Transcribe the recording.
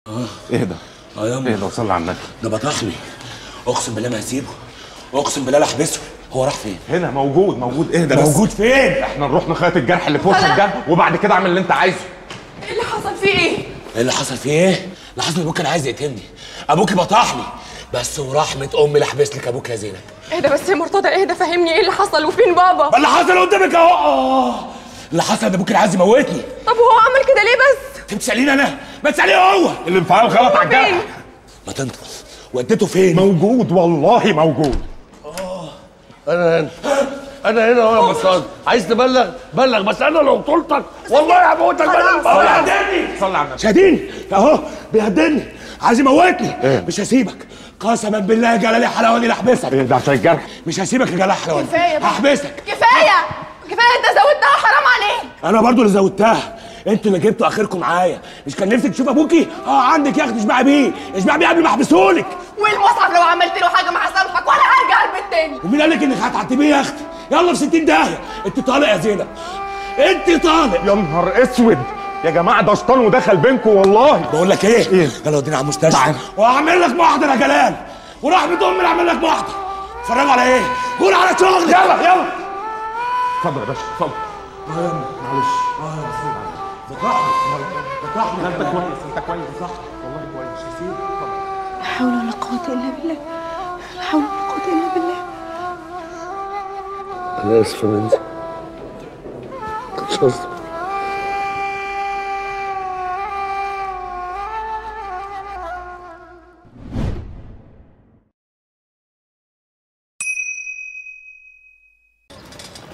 اهدى اه يا اهدى وصلي على النبي ده بطحني اقسم بالله ما هسيبه اقسم بالله لا احبسه هو راح فين هنا موجود موجود اهدى بس موجود فين احنا نروح نخيط الجرح اللي في وشك ده وبعد كده اعمل اللي انت عايزه ايه اللي حصل فيه ايه؟ ايه اللي حصل فيه ايه اللي حصل ابوك كان عايز يقتلني ابوكي بطحني بس ورحمه امي لا احبس لك ابوك يا زينب اهدى بس يا مرتضى اهدى فهمني ايه اللي حصل وفين بابا؟ اللي حصل قدامك اهو آه. اللي حصل ان ابوك كان عايز يموتني طب وهو عمل كده ليه بس؟ انت بتساليني انا ما تساليه هو اللي مفعل غلط على فين؟ الجرح ما تنطق وديته فين موجود والله موجود انا هنا انا هنا اهو يا مصاد عايز تبلغ بلغ بس انا لو طولتك والله هموتك بدل هو ما بيهددني صلي على النبي شاديني اهو بيهددني عايز يموتني مش هسيبك قسما بالله يا جلال يا حلواني لا احبسك اهدى عشان الجرح مش هسيبك يا جلال يا حلواني كفايه بقى هحبسك كفايه كفايه انت زودتها حرام عليك انا برضو اللي زودتها انتوا اللي جبتوا اخركم معايا مش كان نفسك تشوف ابوكي اه عندك يا اختي اشبعي بيه اشبعي بيه قبل ما احبسهولك والمصحف لو عملت له حاجه ما هسامحك ولا هرجع البيت تاني ومين قال لك انك هتعتبيه يا اختي يلا في 60 داهيه انت طالق يا زينب انت طالق يا نهار اسود يا جماعه ده شيطان ودخل بينكم والله بقول لك ايه إيه؟ يلا ودينا على المستشفى تعال. وهعمل لك محضر يا جلال ورحمه امي اعمل لك محضر اتفرجوا على ايه قول على شغل يلا يلا اتفضل يا باشا اتفضل انت كويس انت كويس صح والله كويس هسيبك اتفضل لا حول ولا قوة إلا بالله لا حول ولا قوة إلا بالله انا اسف يا بنتي مش قصدي